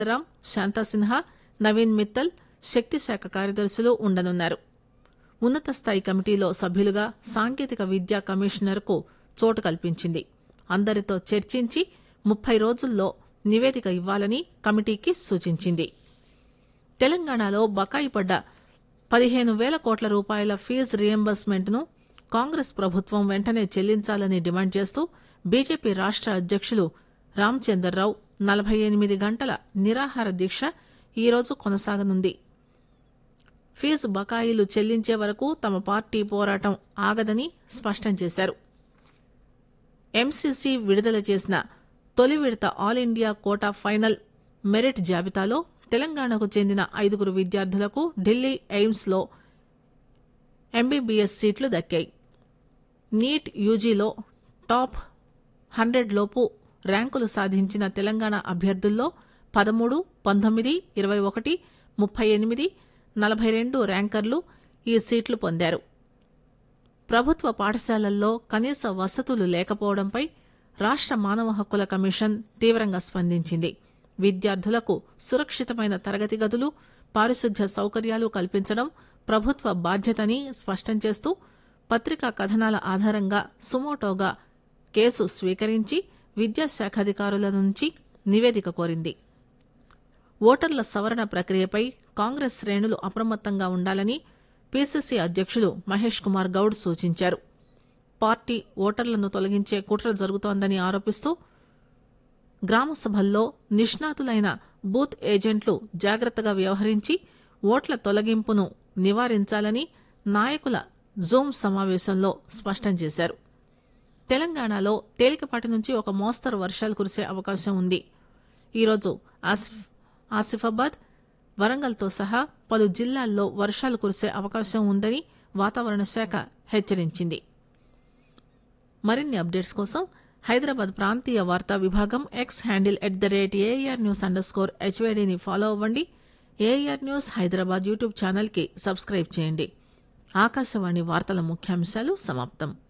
రామ్ శాంతాసిన్హా నవీన్ మిత్తల్ శక్తి శాఖ కార్యదర్శులు ఉండనున్నారు ఉన్నత స్థాయి కమిటీలో సభ్యులుగా సాంకేతిక విద్యా కమిషనర్ కు చోటు కల్పించింది అందరితో చర్చించి ముప్పై రోజుల్లో నివేదిక ఇవ్వాలని కమిటీకి సూచించింది తెలంగాణలో బకాయి పడ్డ పదిహేను వేల కోట్ల రూపాయల ఫీజు రియంబర్స్మెంట్ ను కాంగ్రెస్ ప్రభుత్వం వెంటనే చెల్లించాలని డిమాండ్ చేస్తూ బీజేపీ రాష్ట అధ్యక్షులు రామచందర్రావు నలభై ఎనిమిది గంటల నిరాహార దీక్ష ఈరోజు కొనసాగనుంది ఫీజు బకాయిలు చెల్లించే వరకు తమ పార్టీ పోరాటం ఆగదని స్పష్టం చేశారు ఎంసీసీ విడుదల చేసిన తొలి విడత all India quota final merit జాబితాలో తెలంగాణకు చెందిన ఐదుగురు విద్యార్థులకు ఢిల్లీ ఎయిమ్స్ లో ఎంబీబీఎస్ సీట్లు దక్కాయి నీట్ యూజీలో టాప్ హండ్రెడ్ లోపు ర్యాంకులు సాధించిన తెలంగాణ అభ్యర్థుల్లో పదమూడు పంతొమ్మిది ఇరవై ఒకటి ముప్పై ఎనిమిది నలభై రెండు ర్యాంకర్లు ఈ సీట్లు పొందారు ప్రభుత్వ పాఠశాలల్లో కనీస వసతులు లేకపోవడంపై రాష్ట మానవ హక్కుల కమిషన్ తీవ్రంగా స్పందించింది విద్యార్థులకు సురక్షితమైన తరగతి గదులు పారిశుద్ధ్య సౌకర్యాలు కల్పించడం ప్రభుత్వ బాధ్యతని స్పష్టం చేస్తూ పత్రికా కథనాల ఆధారంగా సుమోటోగా కేసు స్వీకరించి విద్యాశాఖాధికారుల నుంచి నివేదిక కోరింది ఓటర్ల సవరణ ప్రక్రియపై కాంగ్రెస్ శ్రేణులు అప్రమత్తంగా ఉండాలని పీసీసీ అధ్యక్షులు మహేష్ కుమార్ గౌడ్ సూచించారు పార్టీ ఓటర్లను తొలగించే కుట్ర జరుగుతోందని ఆరోపిస్తూ గ్రామ సభల్లో నిష్ణాతులైన బూత్ ఏజెంట్లు జాగ్రత్తగా వ్యవహరించి ఓట్ల తొలగింపును నివారించాలని నాయకుల జూమ్ సమావేశంలో స్పష్టం చేశారు తెలంగాణలో తేలికపాటి నుంచి ఒక మోస్తరు వర్షాలు కురిసే అవకాశం ఉంది ఈరోజు ఆసిఫ్ ఆసిఫాబాద్ వరంగల్తో సహా పలు జిల్లాల్లో వర్షాలు కురిసే అవకాశం ఉందని వాతావరణ శాఖ హెచ్చరించింది మరిన్ని అప్డేట్స్ కోసం హైదరాబాద్ ప్రాంతీయ వార్తా విభాగం X handle at the rate AIR news underscore హెచ్వైడీని ఫాలో అవ్వండి AIR news Hyderabad YouTube channel కి సబ్స్క్రైబ్ చేయండి ఆకాశవాణి వార్తల ముఖ్యాంశాలు సమాప్తం